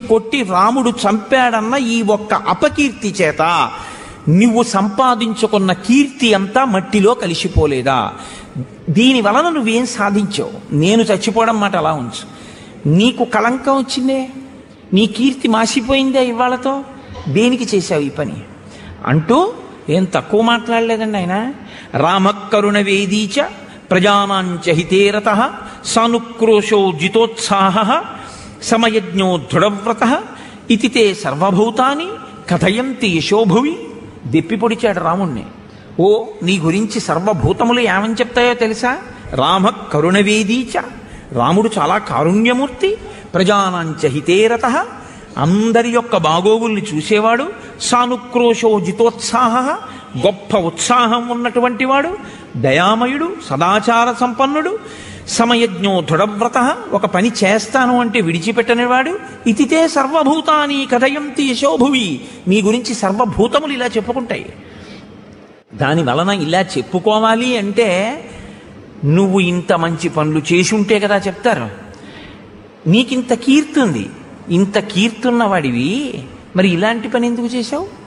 కొట్టి రాముడు చంపాడన్న ఈ ఒక్క అపకీర్తి చేత నువ్వు సంపాదించుకున్న కీర్తి అంతా మట్టిలో కలిసిపోలేదా దీని వలన నువ్వేం సాధించావు నేను చచ్చిపోవడం మాట అలా ఉంచు నీకు కళంకం వచ్చిందే నీ కీర్తి మాసిపోయిందే ఇవాళతో దేనికి చేశావు ఈ పని అంటూ ఏం తక్కువ మాట్లాడలేదండి ఆయన రామకరుణ వేదీచ ప్రజానాంచ హితేరత సానుక్రోశో జితోత్సాహ సమయజ్ఞో దృఢవ్రత ఇతి తే సర్వభూతాని కథయంతి యశోభువి దెప్పి పొడిచాడు రాముణ్ణి ఓ నీ గురించి సర్వభూతములు ఏమని చెప్తాయో తెలుసా రామ కరుణవేదీచ రాముడు చాలా కారుణ్యమూర్తి ప్రజానాంచ హితేరత అందరి యొక్క బాగోగుల్ని చూసేవాడు సానుక్రోశో జితోత్సాహ గొప్ప ఉత్సాహం ఉన్నటువంటి వాడు దయామయుడు సదాచార సంపన్నుడు సమయజ్ఞో దృఢవ్రత ఒక పని చేస్తాను అంటే విడిచిపెట్టనివాడు ఇతితే సర్వభూతాని కథయంతి యశోభువి మీ గురించి సర్వభూతములు ఇలా చెప్పుకుంటాయి దాని వలన ఇలా చెప్పుకోవాలి అంటే నువ్వు ఇంత మంచి పనులు చేసి ఉంటే కదా చెప్తారు నీకింత కీర్తి ఉంది ఇంత కీర్తున్న వాడివి మరి ఇలాంటి పని ఎందుకు చేశావు